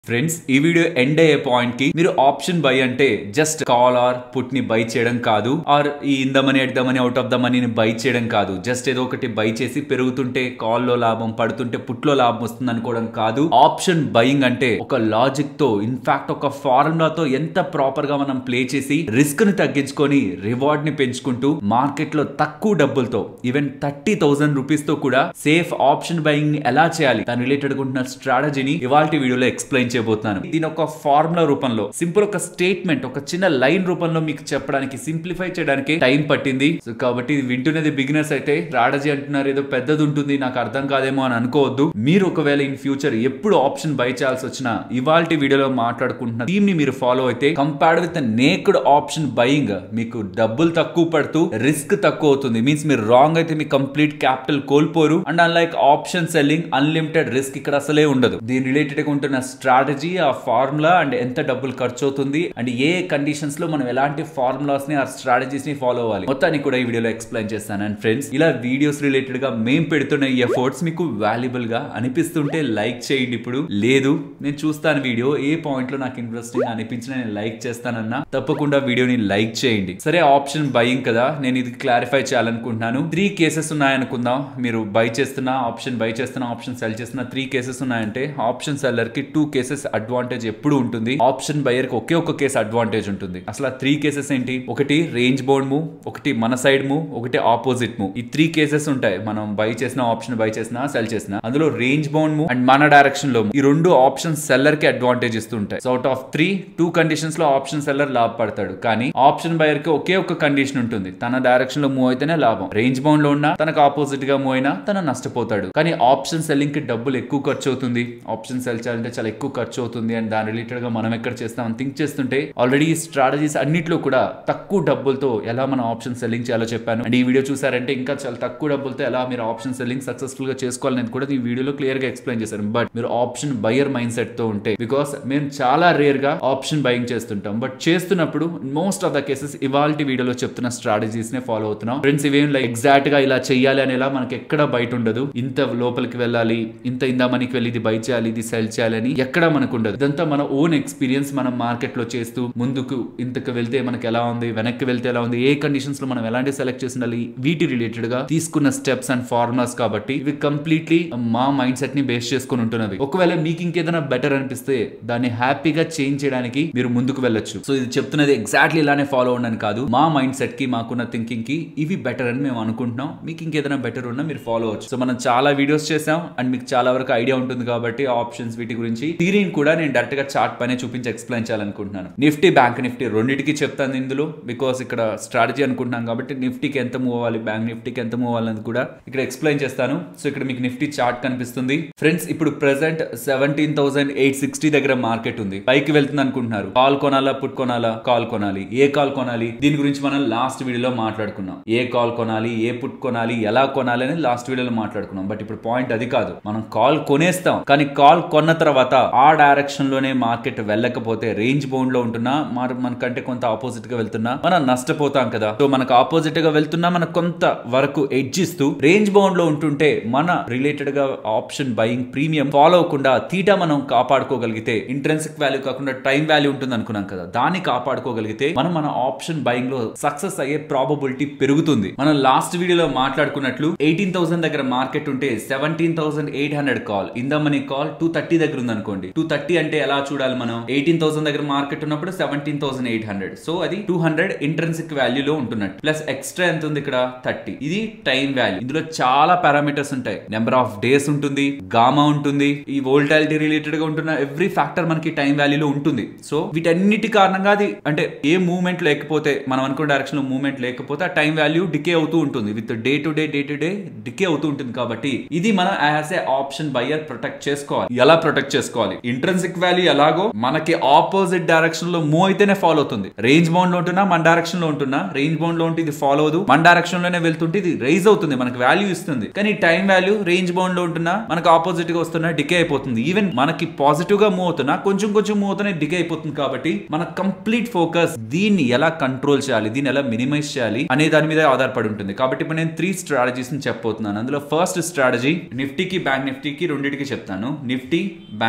Friends ఈ video end అయ్యే point కి మీరు ఆప్షన్ బై అంటే జస్ట్ కాల్ ఆర్ పుట్ ని బై చేయడం కాదు ఆర్ ఈ in the money at the money out of the మనీని బై చేయడం కాదు జస్ట్ ఏదో ఒకటి బై చేసి పెరుగుతుంటే కాల్ లో లాభం పడుతుంటే పుట్ లో లాభం వస్తుంది అనుకోవడం కాదు ఆప్షన్ బయింగ్ అంటే ఒక లాజిక్ తో ఇన్ఫాక్ట్ ఒక ఫార్ములాతో ఎంత ప్రాపర్ గా మనం ప్లే చేసి రిస్క్ ని తగ్గించుకొని రివార్డ్ ని పెంచుకుంటూ మార్కెట్ లో తక్కువ డబ్బులతో ఈవెన్ థర్టీ థౌసండ్ రూపీస్ తో కూడా సేఫ్ ఆప్షన్ బయింగ్ ని ఎలా చేయాలి దాని రిలేటెడ్ ఉంటున్న స్ట్రాటజీని ఇవాళ వీడియోలో ఎక్స్ప్లెయిన్ చేయబోతున్నాను దీని ఒక ఫార్ములా రూపంలో సింపుల్ ఒక స్టేట్మెంట్ ఒక చిన్న లైన్ రూపంలో మీకు చెప్పడానికి సింప్లిఫై చేయడానికి టైం పట్టింది సో కాబట్టి ఇది వింటున్నది బిగినర్స్ అయితే స్ట్రాటజీ అంటున్నారు ఏదో పెద్దది ఉంటుంది నాకు అర్థం కాదేమో అని అనుకోవద్దు మీరు ఒకవేళ ఇన్ ఫ్యూచర్ ఎప్పుడు ఆప్షన్ బై చేయాల్సి వచ్చినా ఇవాళ వీడియోలో మాట్లాడుకుంటున్న థీమ్ ని మీరు ఫాలో అయితే compared with naked option buying మీకు డబ్బులు తక్కువ పడుతూ రిస్క్ తక్కువ అవుతుంది మీన్స్ మీరు రాంగ్ అయితే మీ కంప్లీట్ క్యాపిటల్ కోల్పోరు and unlike option selling unlimited risk ఇక్కడ అసలే ఉండదు దీని రిలేటెడ్ గా ఉంటున్న స్ట్రాటజీ ఆ ఫార్ములా అండ్ ఎంత డబ్బులు ఖర్చు అవుతుంది అండ్ ఏ కండిషన్స్ లో మనం ఎలాంటి ఫార్ములాస్ ని ఆ స్ట్రాటజీస్ ని ఫాలో అవ్వాలి మొత్తాన్ని కూడా ఈ వీడియోలో ఎక్స్ప్లెయిన్ చేస్తాను అండ్ ఫ్రెండ్స్ ఇలా వీడియోస్ రిలేటెడ్ గా మేము పెడుతున్న ఈ ఎఫర్ట్స్ మీకు వాల్యుబుల్ గా అనిపిస్తుంటే లైక్ చేయండి ఇప్పుడు లేదు నేను చూస్తాను వీడియో ఏ పాయింట్ లో నాకు ఇంట్రెస్టింగ్ అనిపించిన నేను లైక్ చేస్తానన్నా తప్పకుండా వీడియోని లైక్ చేయండి సరే ఆప్షన్ బయింగ్ కదా నేను ఇది క్లారిఫై చేయాలనుకుంటున్నాను త్రీ కేసెస్ ఉన్నాయనుకుందాం మీరు బై చేస్తున్నా ఆప్షన్ బై చేస్తున్నా ఆప్షన్ సెల్ చేస్తున్నా త్రీ కేసెస్ ఉన్నాయంటే ఆప్షన్ సెల్లర్ కి టూ కేసెస్ అడ్వాంటేజ్ ఎప్పుడు ఉంటుంది ఆప్షన్ బయర్ కి ఒకే ఒక కేసు అడ్వాంటేజ్ ఉంటుంది అసలు ఆ త్రీ కేసెస్ ఏంటి ఒకటి రేంజ్ బౌండ్ మూవ్ ఒకటి మన సైడ్ మూవ్ ఒకటి ఆపోజిట్ మూవ్ ఈ త్రీ కేసెస్ ఉంటాయి మనం బై చేసిన ఆప్షన్ బై చేసిన సెల్ చేసిన అందులో రేంజ్ బౌండ్ మూవ్ అండ్ మన డైరెక్షన్ లో ఈ రెండు ఆప్షన్ సెల్లర్ కి అడ్వాంటేజ్ ఇస్తుంటాయి so out of three two conditions లో ఆప్షన్ సెల్లర్ లాభపడతాడు కానీ ఆప్షన్ బయర్ కి ఒకే ఒక కండిషన్ ఉంటుంది తన డైరెక్షన్ లో మూవ్ అయితేనే లాభం రేంజ్ బౌండ్ లో ఉన్నా తనకు ఆపోజిట్ గా మూవ్ అయినా తన నష్టపోతాడు కానీ ఆప్షన్ సెల్లింగ్ కి డబ్బులు ఎక్కువ ఖర్చు అవుతుంది ఆప్షన్ సెల్ చేయాలంటే చాలా ఎక్కువ ఖర్చు అవుతుంది అండ్ దాని రిలేటెడ్ గా మనం ఎక్కడ చేస్తామని థింక్ చేస్తుంటే ఆల్రెడీ ఈ స్ట్రాటజీస్ అన్నిట్లో కూడా తక్కువ డబ్బులతో ఎలా మనం ఆప్షన్ సెల్లింగ్ చేయాలో చెప్పాను అండ్ ఈ వీడియో చూసారంటే ఇంకా చాలా తక్కువ డబ్బులతో ఎలా మీరు ఆప్షన్ సెల్లింగ్ సక్సెస్ఫుల్ గా చేసుకోవాలని కూడా ఈ వీడియోలో క్లియర్ గా ఎక్స్ప్లెయిన్ చేశాను బట్ మీరు ఆప్షన్ బయర్ మైండ్ సెట్ తో ఉంటే బికాస్ మేము చాలా రేర్ గా ఆప్షన్ బయింగ్ చేస్తుంటాం బట్ చేస్తున్నప్పుడు మోస్ట్ ఆఫ్ ద కేసెస్ ఇవాళ వీడియోలో చెప్తున్న స్ట్రాటజీస్ నే ఫాలో అవుతున్నాం ఫ్రెండ్స్ ఇవేం లైక్ ఎగ్జాక్ట్ గా ఇలా చెయ్యాలి అనేలా మనకి ఎక్కడ బయట ఉండదు ఇంత లోపలికి వెళ్ళాలి ఇంత ఇందా మనకి వెళ్ళి ఇది బై చేయాలి ఇది సెల్ చేయాలని ఎక్కడ మనకు ఉండదు ఇదంతా మన ఓన్ ఎక్స్పీరియన్స్ మనం మార్కెట్ లో చేస్తూ ముందుకు ఇంతకు వెళ్తే మనకి ఎలా ఉంది వెనక్కి వెళ్తే ఎలా ఉంది ఏ కండిషన్స్ లో మనం ఎలాంటి సెలెక్ట్ చేసి ఉండాలి వీటి రిలేటెడ్ గా తీసుకున్న స్టెప్స్ అండ్ ఫార్ములాస్ కాబట్టి ఇవి కంప్లీట్లీ మా మైండ్ సెట్ ని బేస్ చేసుకుని ఉంటున్నవి ఒకవేళ మీకు ఇంకేదైనా బెటర్ అనిపిస్తే దాన్ని హ్యాపీగా చేంజ్ చేయడానికి మీరు ముందుకు వెళ్ళొచ్చు సో ఇది చెప్తున్నది ఎగ్జాక్ట్లీ ఇలానే ఫాలో ఉండని కాదు మా మైండ్ సెట్ కి మాకున్న థింకింగ్ కి ఇవి బెటర్ అని మేము అనుకుంటున్నాం మీకు ఇంకేదైనా బెటర్ ఉన్నా మీరు ఫాలో అవచ్చు సో మనం చాలా వీడియోస్ చేసాం అండ్ మీకు చాలా వరకు ఐడియా ఉంటుంది కాబట్టి ఆప్షన్స్ వీటి గురించి థీరీని కూడా నేను డైరెక్ట్ గా చార్ట్ పైన చూపించి ఎక్స్ప్లెయిన్ చేయాలనుకుంటున్నాను నిఫ్టీ బ్యాంక్ నిఫ్టీ రెండింటికి చెప్తాను ఇందులో బికాస్ ఇక్కడ స్ట్రాటజీ అనుకుంటున్నాం కాబట్టి నిఫ్టీకి ఎంత మూవ్ అవ్వాలి బ్యాంక్ నిఫ్టీకి ఎంత మూవ్ అవ్వాలని కూడా ఇక్కడ ఎక్స్ప్లెయిన్ చేస్తాను సో ఇక్కడ మీకు నిఫ్టీ చార్ట్ కనిపిస్తుంది ఫ్రెండ్స్ ఇప్పుడు present seventeen thousand eight sixty దగ్గర మార్కెట్ ఉంది పైకి వెళ్తుంది అనుకుంటున్నారు కాల్ కొనాలా పుట్ కొనాలా కాల్ కొనాలి ఏ కాల్ కొనాలి దీని గురించి మనం లాస్ట్ వీడియోలో మాట్లాడుకున్నాం ఏ కాల్ కొనాలి ఏ పుట్ కొనాలి ఎలా కొనాలి అని లాస్ట్ వీడియోలో మాట్లాడుకున్నాం బట్ ఇప్పుడు పాయింట్ అది కాదు మనం కాల్ కొనేస్తాం కానీ కాల్ కొన్న తర్వాత ఆ డైరెక్షన్ లోనే మార్కెట్ వెళ్ళకపోతే రేంజ్ బౌండ్ లో ఉంటున్నా మరి మనకంటే కొంత ఆపోజిట్ గా వెళ్తున్నా మనం నష్టపోతాం కదా సో మనకు ఆపోజిట్ గా వెళ్తున్నా మనకు కొంత వరకు ఎడ్జ్ ఇస్తూ రేంజ్ బౌండ్ లో ఉంటుంటే మన రిలేటెడ్ గా ఆప్షన్ బయింగ్ ప్రీమియం ఫాలో అవ్వకుండా తీటా మనం కాపాడుకోగలిగితే ఇంట్రెన్సిక్ వాల్యూ కాకుండా టైం వాల్యూ ఉంటుంది అనుకున్నాం కదా దాన్ని కాపాడుకోగలిగితే మనం మన ఆప్షన్ బయింగ్ లో సక్సెస్ అయ్యే ప్రాబబిలిటీ పెరుగుతుంది మనం లాస్ట్ వీడియోలో మాట్లాడుకున్నట్లు ఎయిటీన్ థౌసండ్ దగ్గర మార్కెట్ ఉంటే seventeen thousand eight hundred call in the money call two thirty దగ్గర ఉంది అనుకోండి టూ థర్టీ అంటే ఎలా చూడాలి మనం ఎయిటీన్ థౌసండ్ దగ్గర మార్కెట్ ఉన్నప్పుడు seventeen thousand eight hundred so అది టూ హండ్రెడ్ ఇంట్రెన్సిక్ వాల్యూ లో ఉంటున్నట్టు ప్లస్ ఎక్స్ట్రా ఎంత ఉంది ఇక్కడ థర్టీ ఇది టైం వాల్యూ ఇందులో చాలా పారామీటర్స్ ఉంటాయి నెంబర్ ఆఫ్ డేస్ ఉంటుంది గామా ఉంటుంది ఈ వోల్టాలిటీ రిలేటెడ్ గా ఉంటున్న ఎవ్రీ ఫ్యాక్టర్ మనకి టైం వాల్యూలో ఉంటుంది సో వీటన్నిటి కారణంగా అది అంటే ఏ మూవ్మెంట్ లేకపోతే మనం అనుకున్న డైరెక్షన్ లో మూవ్మెంట్ లేకపోతే ఆ టైం వాల్యూ డికే అవుతూ ఉంటుంది with day to day day to day decay అవుతూ ఉంటుంది కాబట్టి ఇది మనం as a option buyer protect చేసుకోవాలి ఎలా ప్రొటెక్ట్ చేసుకోవాలి ఇంట్రెన్సిక్ వాల్యూ ఎలాగో మనకి ఆపోజిట్ డైరెక్షన్ లో మూవ్ అయితేనే ఫాలో అవుతుంది రేంజ్ బౌండ్ లో ఉంటున్నా మన డైరెక్షన్ లో ఉంటున్నా రేంజ్ బౌండ్ లో ఉంటే ఇది ఫాలో అవుదు మన డైరెక్షన్ లోనే వెళ్తుంటే ఇది రైజ్ అవుతుంది మనకి వాల్యూ ఇస్తుంది కానీ టైం వాల్యూ రేంజ్ బౌండ్ లో ఉంటున్నా మనకు ఆపోజిట్ గా వస్తున్నా డికే అయిపోతుంది ఈవెన్ మనకి పాజిటివ్ గా మూవ్ అవుతున్నా కొంచెం కొంచెం మూవ్ అవుతున్నా డికే అయిపోతుంది కాబట్టి మన కంప్లీట్ ఫోకస్ దీన్ని ఎలా కంట్రోల్ చేయాలి దీన్ని ఎలా మినిమైజ్ చేయాలి అనే దాని మీద ఆధారపడి ఉంటుంది కాబట్టి ఇప్పుడు నేను త్రీ స్ట్రాటజీస్ ని చెప్పబోతున్నాను అందులో ఫస్ట్ స్ట్రాటజీ నిఫ్టీకి బ్యాంక్ నిఫ్టీకి రెండింటికి చెప్తాను నిఫ్టీ బ్యాంక్ నిఫ్టీ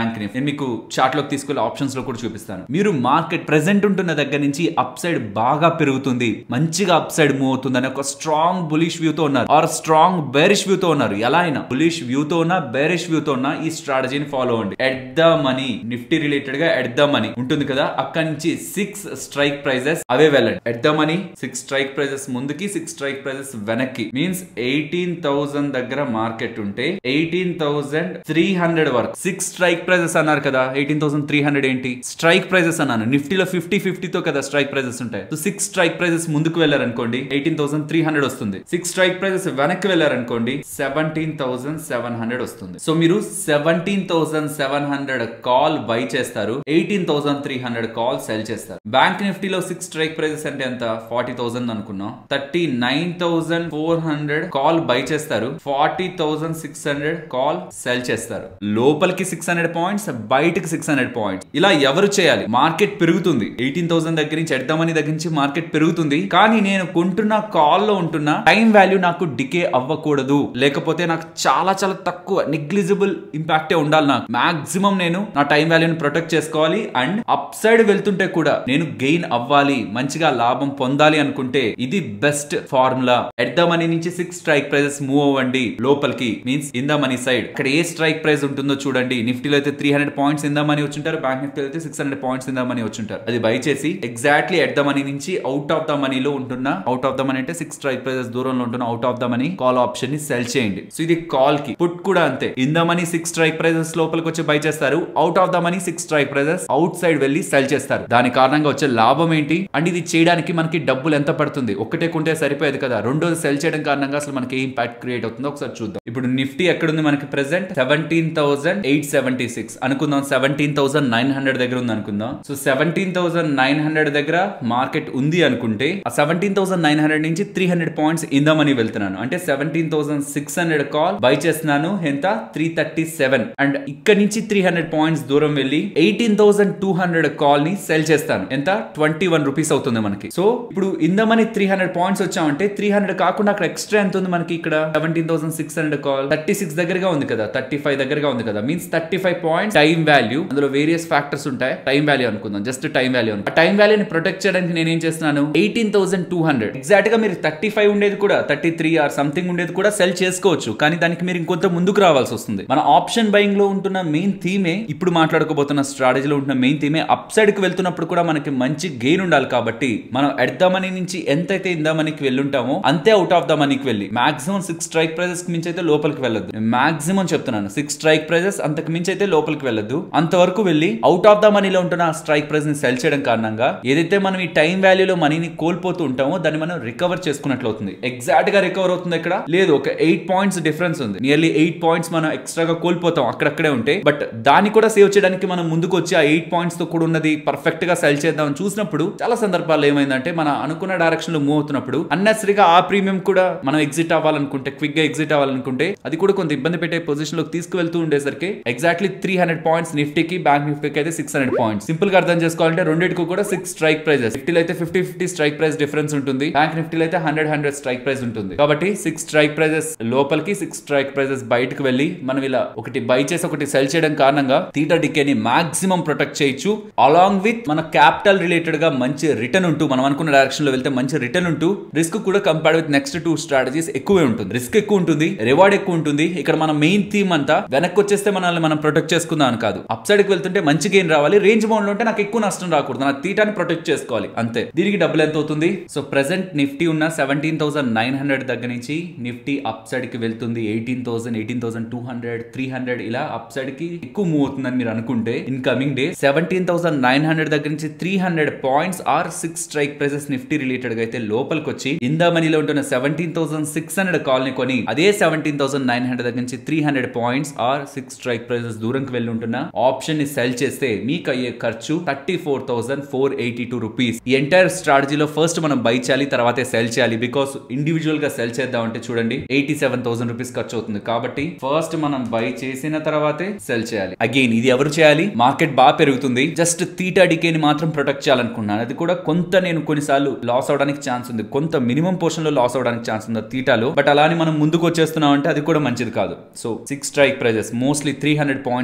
నేను మీకు చార్ట్ లోకి తీసుకెళ్లి ఆప్షన్స్ లో కూడా చూపిస్తాను మీరు మార్కెట్ ప్రెసెంట్ ఉంటున్న దగ్గర నుంచి అప్ సైడ్ బాగా పెరుగుతుంది మంచిగా అప్ సైడ్ మూవ్ అవుతుంది అని ఒక స్ట్రాంగ్ బులిష్ వ్యూ తో ఉన్నారు ఆర్ స్ట్రాంగ్ బేరిష్ వ్యూ తో ఉన్నారు ఎలా అయినా బులిష్ వ్యూ తో ఉన్నా బేరిష్ వ్యూ తో ఉన్నా ఈ స్ట్రాటజీని ఫాలో అవ్వండి at the money Nifty related గా ఎట్ ద మనీ ఉంటుంది కదా అక్కడి నుంచి సిక్స్ స్ట్రైక్ ప్రైజెస్ అవే వెళ్ళండి at the money six strike prices ముందుకి సిక్స్ స్ట్రైక్ ప్రైజెస్ వెనక్కి మీన్స్ ఎయిటీన్ థౌసండ్ దగ్గర మార్కెట్ ఉంటే ఎయిటీన్ థౌసండ్ త్రీ హండ్రెడ్ వరకు సిక్స్ స్ట్రైక్ ప్రైజెస్ అన్నారు కదా ఎయిటీన్ థౌసండ్ త్రీ హండ్రెడ్ ఏంటి స్ట్రైక్ ప్రైజెస్ అన్నాను నిఫ్టీలో ఫిఫ్టీ ఫిఫ్టీతో కదా స్ట్రైక్ ప్రైజెస్ ఉంటాయి సో సిక్స్ స్ట్రైక్ ప్రైజెస్ ముందుకు వెళ్ళారనుకోండి ఎయిటీన్ థౌసండ్ త్రీ హండ్రెడ్ వస్తుంది సిక్స్ స్ట్రైక్ ప్రైజెస్ వెనక్కి వెళ్ళారనుకోండి సెవెంటీన్ థౌసండ్ సెవెన్ హండ్రెడ్ వస్తుంది సో మీరు seventeen thousand seven hundred call buy చేస్తారు eighteen thousand three hundred call sell చేస్తారు బ్యాంక్ నిఫ్టీలో సిక్స్ స్ట్రైక్ ప్రైజెస్ అంటే ఎంత ఫార్టీ థౌసండ్ అనుకున్నాం thirty nine thousand four hundred call buy చేస్తారు forty thousand six hundred call sell చేస్తారు లోపలికి six hundred points బయటకి సిక్స్ హండ్రెడ్ పాయింట్స్ ఇలా ఎవరు చేయాలి మార్కెట్ పెరుగుతుంది ఎయిటీన్ థౌసండ్ దగ్గర నుంచి ఎడదామని దగ్గర నుంచి మార్కెట్ పెరుగుతుంది కానీ నేను కొంటున్న కాల్ లో ఉంటున్న టైం వాల్యూ నాకు డికే అవ్వకూడదు లేకపోతే నాకు చాలా చాలా తక్కువ నెగ్లిజిబుల్ ఇంపాక్టే ఉండాలి నాకు మాక్సిమం నేను నా టైం వాల్యూని ప్రొటెక్ట్ చేసుకోవాలి అండ్ అప్ సైడ్ వెళ్తుంటే కూడా నేను గెయిన్ అవ్వాలి మంచిగా లాభం పొందాలి అనుకుంటే ఇది best formula at the money నుంచి సిక్స్ స్ట్రైక్ ప్రైజెస్ మూవ్ అవ్వండి లోపలికి means in the money side ఇక్కడ ఏ స్ట్రైక్ ప్రైస్ ఉంటుందో చూడండి నిఫ్టీలో అయితే three hundred points in the money వచ్చింటారు బ్యాంక్ నిఫ్టీలో అయితే six hundred points in the money వచ్చింటారు అది బై చేసి ఎగ్జాక్ట్లీ ఎట్ ద మనీ నుంచి అవుట్ ఆఫ్ ద మనీలో ఉంటున్న అవుట్ ఆఫ్ ద మనీ అంటే సిక్స్ స్ట్రైక్ ప్రైజెస్ దూరంలో ఉంటున్న out of the money call option ని సెల్ చేయండి సో ఇది కాల్ కి పుట్ కూడా అంతే in the money six strike prices లోపలికి వచ్చి బై చేస్తారు out of the money six strike prices outside వెళ్ళి సెల్ చేస్తారు దాని కారణంగా వచ్చే లాభం ఏంటి అండ్ ఇది చేయడానికి మనకి డబ్బులు ఎంత పడుతుంది ఒకటే కొంటే సరిపోయేది కదా రెండోది సెల్ చేయడం కారణంగా అసలు మనకి ఏ ఇంపాక్ట్ క్రియేట్ అవుతుందో ఒకసారి చూద్దాం ఇప్పుడు నిఫ్టీ ఎక్కడుంది మనకి present seventeen thousand eight seventy six అనుకుందాం సెవెంటీన్ థౌసండ్ నైన్ హండ్రెడ్ దగ్గర ఉంది అనుకుందాం so seventeen thousand nine hundred దగ్గర మార్కెట్ ఉంది అనుకుంటే ఆ సెవెంటీన్ థౌసండ్ నైన్ హండ్రెడ్ నుంచి త్రీ హండ్రెడ్ పాయింట్స్ ఇందామని వెళ్తున్నాను అంటే seventeen thousand six hundred call buy చేస్తున్నాను ఎంత త్రీ థర్టీ సెవెన్ అండ్ ఇక్కడ నుంచి త్రీ హండ్రెడ్ పాయింట్స్ దూరం వెళ్ళి eighteen thousand two hundred call ని సెల్ చేస్తాను ఎంత ట్వంటీ వన్ రూపీస్ అవుతుంది మనకి సో ఇప్పుడు ఇందమని త్రీ హండ్రెడ్ పాయింట్స్ వచ్చామంటే త్రీ హండ్రెడ్ కాకుండా అక్కడ ఎక్స్ట్రా ఎంత ఉంది మనకి ఇక్కడ seventeen thousand six hundred call thirty six దగ్గరగా ఉంది కదా థర్టీ ఫైవ్ దగ్గరగా ఉంది కదా means thirty five point time value అందులో వేరియస్ ఫ్యాక్టర్స్ ఉంటాయి టైం వాల్యూ అనుకుందాం జస్ట్ టైం వాల్యూ ఆ టైం వాల్యూని ప్రొటెక్ట్ చేయడానికి నేను ఏం చేస్తున్నాను eighteen thousand two hundred exact గా మీరు థర్టీ ఫైవ్ ఉండేది కూడా థర్టీ త్రీ ఆర్ సంథింగ్ ఉండేది కూడా సెల్ చేసుకోవచ్చు కానీ దానికి మీరు ఇంకొంత ముందుకు రావాల్సి వస్తుంది మన ఆప్షన్ బయింగ్ లో ఉంటున్న మెయిన్ థీమే ఇప్పుడు మాట్లాడుకోబోతున్న స్ట్రాటజీలో ఉంటున్న మెయిన్ థీమే అప్ సైడ్ కి వెళ్తున్నప్పుడు కూడా మనకి మంచి గెయిన్ ఉండాలి కాబట్టి మనం ఎట్ ద మనీ నుంచి ఎంతైతే ఇందా మనీకి వెళ్ళుంటామో అంతే అవుట్ ఆఫ్ ద మనీకి వెళ్ళి మాక్సిమం సిక్స్ స్ట్రైక్ ప్రైజెస్ కి మించి అయితే లోపలికి వెళ్ళొద్దు మాక్సిమం చెప్తున్నాను సిక్స్ స్ట్రైక్ ప్రైజెస్ అంతకు మించి అయితే లోపలికి వెళ్ళొద్దు అంతవరకు వెళ్ళి అవుట్ ఆఫ్ ద మనీలో ఉంటున్న ఆ స్ట్రైక్ ప్రైస్ ని సెల్ చేయడం కారణంగా ఏదైతే మనం ఈ టైం వాల్యూలో మనీని కోల్పోతూ ఉంటామో దాన్ని మనం రికవర్ చేసుకున్నట్లు అవుతుంది ఎగ్జాక్ట్ గా రికవర్ అవుతుంది ఇక్కడ లేదు ఒక ఎయిట్ పాయింట్స్ డిఫరెన్స్ ఉంది నియర్లీ ఎయిట్ పాయింట్స్ మనం ఎక్స్ట్రాగా కోల్పోతాం అక్కడక్కడే ఉంటే బట్ దాన్ని కూడా సేవ్ చేయడానికి మనం ముందుకు వచ్చి ఆ ఎయిట్ పాయింట్స్ తో కూడా ఉన్నది పర్ఫెక్ట్ గా సెల్ చేద్దాం అని చూసినప్పుడు చాలా సందర్భాల్లో ఏమైందంటే మన అనుకున్న డైరెక్షన్ లో మూవ్ అవుతున్నప్పుడు అన్నెసరీగా ఆ ప్రీమియం కూడా మనం ఎగ్జిట్ అవ్వాలనుకుంటే క్విక్ గా ఎగ్జిట్ అవ్వాలనుకుంటే అది కూడా కొంత ఇబ్బంది పెట్టే పొజిషన్ లోకి తీసుకువెళ్తూ ఉండేసరికి ఎగ్జాక్ట్లీ త్రీ హండ్రెడ్ పాయింట్స్ నిఫ్టీకి బ్యాంక్ నిఫ్టీకి అయితే సిక్స్ హండ్రెడ్ పాయింట్స్ సింపుల్ గా అర్థం చేసుకోవాలంటే రెండింటికి కూడా సిక్స్ స్ట్రైక్ ప్రైజెస్ నిఫ్టీలో అయితే fifty fifty strike price difference ఉంటుంది బ్యాంక్ నిఫ్టీలో అయితే హండ్రెడ్ హండ్రెడ్ స్ట్రైక్ ప్రైస్ ఉంటుంది కాబట్టి సిక్స్ స్ట్రైక్ ప్రైజెస్ లోపలికి సిక్స్ స్ట్రైక్ ప్రైజెస్ బయటకు వెళ్ళి మనం ఇలా ఒకటి బై చేసి ఒకటి సెల్ చేయడం కారణంగా థీటా డికేని మాక్సిమం ప్రొటెక్ట్ చేయొచ్చు అలాంగ్ విత్ మన క్యాపిటల్ రిలేటెడ్ గా మంచి రిటర్న్ ఉంటూ మనం అనుకున్న డైరెక్షన్ లో వెళ్తే మంచి రిటర్న్ ఉంటూ రిస్క్ కూడా compare with next two strategies ఎక్కువే ఉంటుంది రిస్క్ ఎక్కువ ఉంటుంది రివార్డ్ ఎక్కువ ఉంటుంది ఇక్కడ మన మెయిన్ థీమ్ అంతా వెనక్కి వచ్చేస్తే మనల్ని మనం ప్రొటెక్ట్ చేసుకుందాం అని కాదు అప్ సైడ్ కి వెళ్తుంటే మంచి గెయిన్ రావాలి రేంజ్ బౌండ్ లో ఉంటే నాకు ఎక్కువ నష్టం రాకూడదు నా తీటాన్ని ప్రొటెక్ట్ చేసుకోవాలి అంతే దీనికి డబ్బులు ఎంత అవుతుంది సో ప్రెసెంట్ నిఫ్టీ ఉన్న సెవెంటీన్ థౌసండ్ నైన్ హండ్రెడ్ దగ్గర నుంచి నిఫ్టీ అప్ సైడ్ కి వెళ్తుంది eighteen thousand eighteen thousand two hundred three hundred ఇలా అప్ సైడ్ కి ఎక్కువ మూవ్ అవుతుందని మీరు అనుకుంటే in coming day seventeen thousand nine hundred దగ్గర నుంచి three hundred points or six strike prices Nifty related గా అయితే లోపలికి వచ్చి ఇందా మనీలో ఉంటున్న seventeen thousand six hundred call ని కొని అదే సెవెంటీన్ థౌసండ్ నైన్ హండ్రెడ్ దగ్గర నుంచి three hundred points or six strike prices దూరంకి వెళ్ళి ఉంటున్న ఆప్షన్ ని సెల్ చేస్తే మీకు అయ్యే ఖర్చు thirty four thousand four eighty two rupees ఈ ఎంటైర్ స్ట్రాటజీలో ఫస్ట్ మనం బై చేయాలి తర్వాతే సెల్ చేయాలి బికాస్ ఇండివిజువల్ గా సెల్ చేద్దాం అంటే చూడండి ఎయిటీ సెవెన్ థౌసండ్ రూపీస్ ఖర్చు అవుతుంది కాబట్టి ఫస్ట్ మనం బై చేసిన తర్వాతే సెల్ చేయాలి అగైన్ ఇది ఎవరు చేయాలి మార్కెట్ బాగా పెరుగుతుంది జస్ట్ తీటా డికేని మాత్రం ప్రొటెక్ట్ చేయాలనుకున్నాను అది కూడా కొంత నేను కొన్నిసార్లు లాస్ అవడానికి ఛాన్స్ ఉంది కొంత మినిమం పోర్షన్ లో లాస్ అవడానికి ఛాన్స్ ఉంది తీటాలో బట్ అలానే మనం ముందుకు వచ్చేస్తున్నాం అంటే అది కూడా మంచిది కాదు so six strike prices mostly three hundred points ఇందా మనకి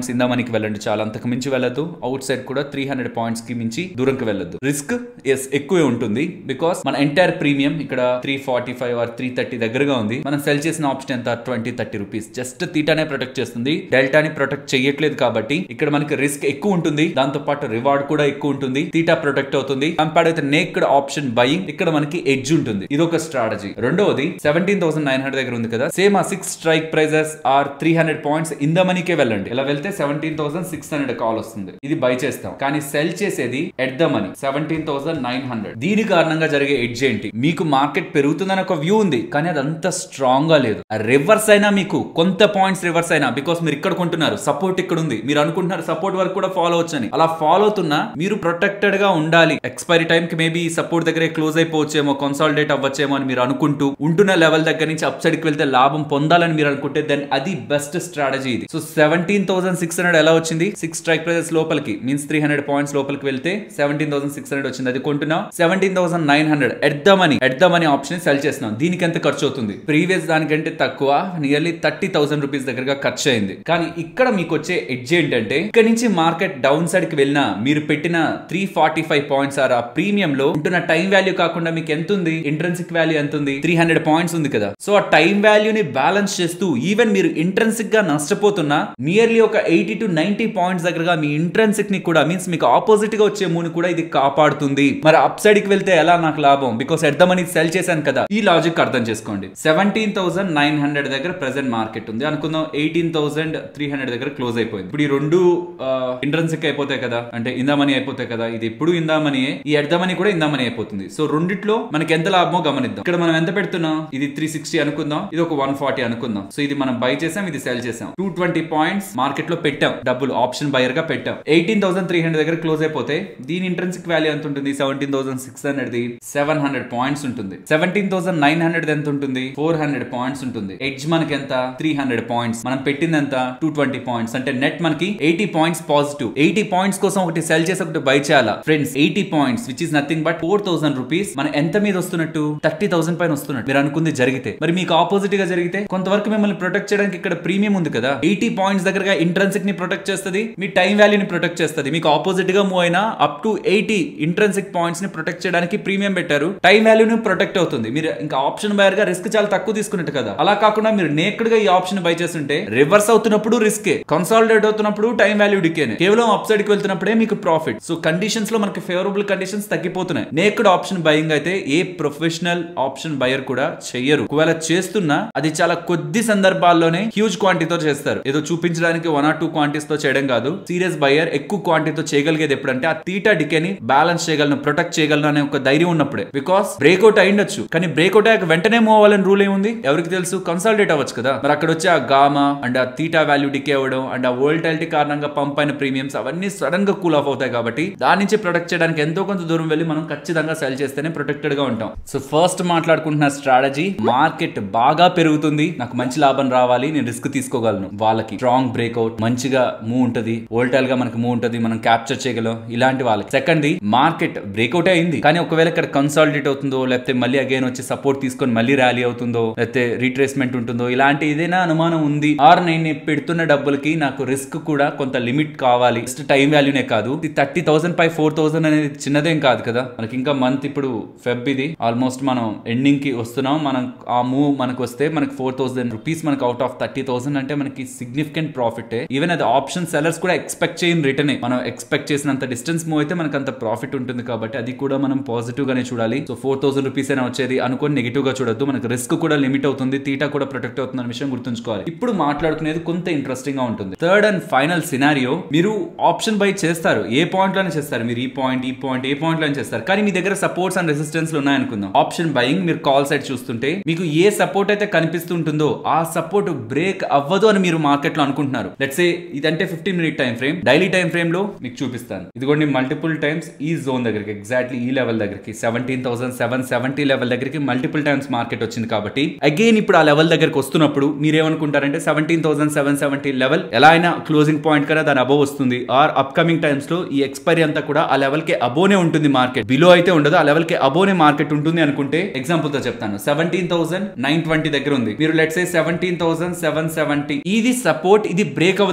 మనీకి వెళ్ళండి చాలా అంతకు మించి వెళ్ళదు అవుట్ సైడ్ కూడా త్రీ హండ్రెడ్ పాయింట్స్ కి మించి దూరంకి వెళ్ళదు రిస్క్ ఎస్ ఎక్కువే ఉంటుంది బికాస్ మన ఎంటైర్ ప్రీమియం ఇక్కడ three forty five or three thirty దగ్గరగా ఉంది మనం సెల్ చేసిన ఆప్షన్ ఎంత ట్వంటీ థర్టీ రూపీస్ జస్ట్ తీటానే ప్రొటెక్ట్ చేస్తుంది డెల్టాని ప్రొటెక్ట్ చేయట్లేదు కాబట్టి ఇక్కడ మనకి రిస్క్ ఎక్కువ ఉంటుంది దాంతో పాటు రివార్డ్ కూడా ఎక్కువ ఉంటుంది తీటా ప్రొటెక్ట్ అవుతుంది కంపేర్డ్ అయితే నేక్డ్ ఆప్షన్ బయింగ్ ఇక్కడ మనకి ఎడ్జ్ ఉంటుంది ఇది ఒక స్ట్రాటజీ రెండవది సెవెంటీన్ థౌసండ్ నైన్ హండ్రెడ్ దగ్గర ఉంది కదా సేమ్ ఆ six strike prices or three hundred points ఇంద మనీకే వెళ్ళండి ఇలా వెళ్తే seventeen thousand six hundred call వస్తుంది ఇది బై చేస్తాం కానీ సెల్ చేసేది at the money seventeen thousand nine hundred దీని కారణంగా జరిగే ఎడ్జ్ ఏంటి మీకు మార్కెట్ పెరుగుతుందని ఒక వ్యూ ఉంది కానీ అది అంత స్ట్రాంగ్ గా లేదు రివర్స్ అయినా మీకు కొంత పాయింట్స్ రివర్స్ అయినా బికాస్ మీరు ఇక్కడ కొంటున్నారు సపోర్ట్ ఇక్కడ ఉంది మీరు అనుకుంటున్నారు సపోర్ట్ వరకు కూడా ఫాలో వచ్చని అలా ఫాలో అవుతున్నా మీరు ప్రొటెక్టెడ్ గా ఉండాలి ఎక్స్పైరీ టైం కి మేబీ సపోర్ట్ దగ్గరే క్లోజ్ అయిపోవచ్చేమో కన్సాలిడేట్ అవ్వచ్చేమో అని మీరు అనుకుంటూ ఉంటున్న లెవెల్ దగ్గర నుంచి అప్ సైడ్ కి వెళ్తే లాభం పొందాలని మీరు అనుకుంటే దెన్ అది బెస్ట్ స్ట్రాటజీ ఇది so seventeen thousand six hundred ఎలా వచ్చింది సిక్స్ స్ట్రైక్ ప్రైజెస్ లోపలికి మీన్స్ త్రీ హండ్రెడ్ పాయింట్స్ లోపలికి వెళ్తే సెవెంటీన్ థౌసండ్ సిక్స్ హండ్రెడ్ వచ్చింది అది కొంటున్నాం seventeen thousand nine hundred at the money at the money option sell చేస్తున్నాం దీనికి ఎంత ఖర్చు అవుతుంది ప్రీవియస్ దానికంటే తక్కువ నియర్లీ థర్టీ థౌసండ్ రూపీస్ దగ్గరగా ఖర్చు అయింది కానీ ఇక్కడ మీకు వచ్చే ఎడ్జ్ ఏంటంటే ఇక్కడ నుంచి మార్కెట్ డౌన్ సైడ్ కి వెళ్ళినా మీరు పెట్టిన three forty five points or ఆ ప్రీమియం లో ఉంటున్న టైం వాల్యూ కాకుండా మీకు ఎంత ఉంది ఇంట్రెన్సిక్ వాల్యూ ఎంత ఉంది త్రీ హండ్రెడ్ పాయింట్స్ ఉంది కదా సో ఆ టైం వాల్యూని బ్యాలెన్స్ చేస్తూ ఈవెన్ మీరు ఇంట్రెన్సిక్ గా నష్టపోతున్నా నియర్లీ ఒక ఎయిటీ టు నైన్టీ పాయింట్స్ దగ్గరగా మీ ఇంట్రెన్సిక్ ని కూడా మీన్స్ మీకు ఆపోజిట్ గా వచ్చే మూని కూడా ఇది కాపాడుతుంది మరి అప్ సైడ్ కి వెళ్తే ఎలా నాకు లాభం because at the money sell చేశాను కదా ఈ లాజిక్ అర్థం చేసుకోండి సెవెంటీన్ థౌసండ్ నైన్ హండ్రెడ్ దగ్గర ప్రెసెంట్ మార్కెట్ ఉంది అనుకుందాం ఎయిటీన్ థౌసండ్ త్రీ హండ్రెడ్ దగ్గర క్లోజ్ అయిపోయింది ఇప్పుడు ఈ రెండు ఇంట్రెన్సిక్ అయిపోతాయి కదా అంటే ఇందామని అయిపోతాయి కదా ఇది ఎప్పుడు ఇందామని ఈ ఎట్ ద మనీ కూడా ఇందామని అయిపోతుంది సో రెండిట్లో మనకి ఎంత లాభమో గమనిద్దాం ఇక్కడ మనం ఎంత పెడుతున్నాం ఇది త్రీ సిక్స్టీ అనుకుందాం ఇది ఒక వన్ ఫార్టీ అనుకుందాం సో ఇది మనం బై చేసాం ఇది సెల్ చేసాం టూ ట్వంటీ పాయింట్స్ మార్కెట్ లో పెట్టాం డబ్బులు ఆప్షన్ బయర్ గా పెట్టాం ఎయిటీన్ థౌసండ్ త్రీ హండ్రెడ్ దగ్గర క్లోజ్ అయిపోతే దీని ఇంట్రెన్సిక్ వాల్యూ ఎంత ఉంటుంది సెవెంటీన్ థౌసండ్ సిక్స్ హండ్రెడ్ ది సెవెన్ హండ్రెడ్ పాయింట్స్ ఉంటుంది సెవెంటీన్ థౌసండ్ నైన్ హండ్రెడ్ ఎంత ఉంటుంది ఫోర్ హండ్రెడ్ పాయింట్స్ ఉంటుంది ఎడ్జ్ మనకి ఎంత త్రీ హండ్రెడ్ పాయింట్స్ మనం పెట్టింది ఎంత టూ ట్వంటీ పాయింట్స్ అంటే నెట్ మనకి eighty points positive eighty points కోసం ఒకటి సెల్ చేసి ఒకటి బై చేయాలా friends eighty points which is nothing but four thousand rupees మన ఎంత మీద వస్తున్నట్టు థర్టీ థౌసండ్ పైన వస్తున్నట్టు మీరు అనుకుంది జరిగితే మరి మీకు ఆపోజిట్ గా జరిగితే కొంతవరకు మిమ్మల్ని ప్రొటెక్ట్ చేయడానికి ఇక్కడ ప్రీమియం ఉంది కదా ఎయిటీ పాయింట్స్ దగ్గరగా ఇంట్రెన్సిక్ ని ప్రొటెక్ట్ చేస్తుంది మీ టైం వాల్యూని ప్రొటెక్ట్ చేస్తుంది మీకు ఆపోజిట్ గా మూవ్ అయినా up to eighty intrinsic points ని ప్రొటెక్ట్ చేయడానికి ప్రీమియం పెట్టారు టైం వాల్యూని ప్రొటెక్ట్ అవుతుంది మీరు ఇంకా ఆప్షన్ బయర్ గా రిస్క్ చాలా తక్కువ తీసుకున్నట్టు కదా అలా కాకుండా మీరు నేక్డ్ గా ఈ ఆప్షన్ బై చేస్తుంటే రివర్స్ అవుతున్నప్పుడు రిస్కే కన్సాలిడేట్ అవుతున్నప్పుడు టైం వాల్యూ డికేనే కేవలం అప్ సైడ్ కి వెళ్తున్నప్పుడే మీకు ప్రాఫిట్ సో కండిషన్స్ లో మనకి ఫేవరబుల్ కండిషన్స్ తగ్గిపోతున్నాయి నేక్డ్ ఆప్షన్ బయింగ్ అయితే ఏ ప్రొఫెషనల్ ఆప్షన్ బయర్ కూడా చెయ్యరు ఒకవేళ చేస్తున్నా అది చాలా కొద్ది సందర్భాల్లోనే హ్యూజ్ క్వాంటిటీతో చేస్తారు ఏదో చూపించడానికి వన్ ఆర్ టూ క్వాంటిటీస్ తో చేయడం కాదు సీరియస్ బయర్ ఎక్కువ క్వాంటిటీతో చేయగలిగేది ఎప్పుడంటే ఆ తీటా డికేని బ్యాలెన్స్ చేయగలను ప్రొటెక్ట్ చేయగలను అనే ఒక ధైర్యం ఉన్నప్పుడే బికాస్ బ్రేక్అవుట్ అయిండొచ్చు కానీ బ్రేక్అవుట్ అయ్యాక వెంటనే మూవ్ అవ్వాలని రూల్ ఏముంది ఎవరికి తెలుసు కన్సల్టేట్ అవ్వచ్చు కదా మరి అక్కడ వచ్చి ఆ గామా అండ్ ఆ తీటా వాల్యూ డికే అవ్వడం అండ్ ఆ వోల్టాలిటీ కారణంగా పంప్ అయిన ప్రీమియమ్స్ అవన్నీ సడన్ గా కూల్ ఆఫ్ అవుతాయి కాబట్టి దాని నుంచి ప్రొటెక్ట్ చేయడానికి ఎంతో కొంత దూరం వెళ్ళి మనం ఖచ్చితంగా సెల్ చేస్తేనే ప్రొటెక్టెడ్ గా ఉంటాం సో ఫస్ట్ మాట్లాడుకుంటున్న స్ట్రాటజీ మార్కెట్ బాగా పెరుగుతుంది నాకు మంచి లాభం రావాలి నేను రిస్క్ తీసుకోగలను వాళ్ళకి స్ట్రాంగ్ బ్రేక్అవుట్ మంచిగా మూవ్ ఉంటది వోల్టైల్ గా మనకి మూవ్ ఉంటది మనం క్యాప్చర్ చేయగలం ఇలాంటి వాళ్ళకి సెకండ్ ది మార్కెట్ బ్రేక్అవుట్ అయింది కానీ ఒకవేళ ఇక్కడ కన్సాలిడేట్ అవుతుందో లేకపోతే మళ్ళీ అగైన్ వచ్చి సపోర్ట్ తీసుకొని మళ్ళీ ర్యాలీ అవుతుందో లేకపోతే రీట్రేస్మెంట్ ఉంటుందో ఇలాంటి ఏదైనా అనుమానం ఉంది ఆర్ నేను పెడుతున్న డబ్బులకి నాకు రిస్క్ కూడా కొంత లిమిట్ కావాలి జస్ట్ టైం వాల్యూనే కాదు ఇది థర్టీ థౌసండ్ పై ఫోర్ థౌసండ్ అనేది చిన్నదేం కాదు కదా మనకి ఇంకా మంత్ ఇప్పుడు ఫెబ్ ఇది ఆల్మోస్ట్ మనం ఎండింగ్ కి వస్తున్నాం మనం ఆ మూవ్ మనకు వస్తే మనకి ఫోర్ థౌసండ్ రూపీస్ మనకి అవుట్ ఆఫ్ థర్టీ థౌసండ్ అంటే మనకి సిగ్నిఫికెంట్ ప్రాఫిట్ ఈవెన్ అది ఆప్షన్ సెలర్స్ కూడా ఎక్స్పెక్ట్ చేయని రిటర్న్ మనం ఎక్స్పెక్ట్ చేసినంత డిస్టెన్స్ మూవ్ అయితే మనకు అంత ప్రాఫిట్ ఉంటుంది కాబట్టి అది కూడా మనం పాజిటివ్ గానే చూడాలి సో ఫోర్ థౌసండ్ రూపీస్ అయినా వచ్చేది అనుకొని నెగిటివ్ గా చూడొద్దు మనకు రిస్క్ కూడా లిమిట్ అవుతుంది తీటా కూడా ప్రొటెక్ట్ అవుతుంది అనే విషయం గుర్తుంచుకోవాలి ఇప్పుడు మాట్లాడుకునేది కొంత ఇంట్రెస్టింగ్ గా ఉంటుంది థర్డ్ అండ్ ఫైనల్ సినారియో మీరు ఆప్షన్ బై చేస్తారు ఏ పాయింట్ లోనే చేస్తారు మీరు ఈ పాయింట్ ఈ పాయింట్ ఏ పాయింట్ లోనే చేస్తారు కానీ మీ దగ్గర సపోర్ట్స్ అండ్ రెసిస్టెన్స్ ఉన్నాయనుకుందాం ఆప్షన్ బయింగ్ మీరు కాల్ సైడ్ చూస్తుంటే మీకు ఏ సపోర్ట్ అయితే కనిపిస్తుంటుందో ఆ సపోర్ట్ బ్రేక్ అవ్వదు అని మీరు మార్కెట్ లో అనుకుంటున్నారు లెట్స్ ఏ ఇదంటే fifteen minute time frame daily time frame లో మీకు చూపిస్తాను ఇదిగోండి మల్టిపుల్ టైమ్స్ ఈ జోన్ దగ్గరికి ఎగ్జాక్ట్లీ ఈ లెవెల్ దగ్గరికి seventeen thousand seven seventy level దగ్గరికి మల్టిపుల్ టైమ్స్ మార్కెట్ వచ్చింది కాబట్టి అగైన్ ఇప్పుడు ఆ లెవెల్ దగ్గరికి వస్తున్నప్పుడు మీరేమనుకుంటారంటే seventeen thousand seven seventy level ఎలా అయినా క్లోజింగ్ పాయింట్ కన్నా దాని అబోవ్ వస్తుంది ఆర్ అప్కమింగ్ టైమ్స్ లో ఈ ఎక్స్పైరీ అంతా కూడా ఆ లెవెల్ కి అబోనే ఉంటుంది మార్కెట్ బిలో అయితే ఉండదు ఆ లెవెల్ కి అబోనే మార్కెట్ ఉంటుంది అనుకుంటే ఎగ్జాంపుల్ తో చెప్తాను సెవెంటీన్ థౌసండ్ నైన్ ట్వంటీ దగ్గర ఉంది మీరు లెట్స్ ఏ సెవెంటీన్ థౌసండ్ సెవెన్ సెవెంటీ ఇది సపోర్ట్ ఇది బ్రేక్ అవ్వదని మీరు అనుకుంటే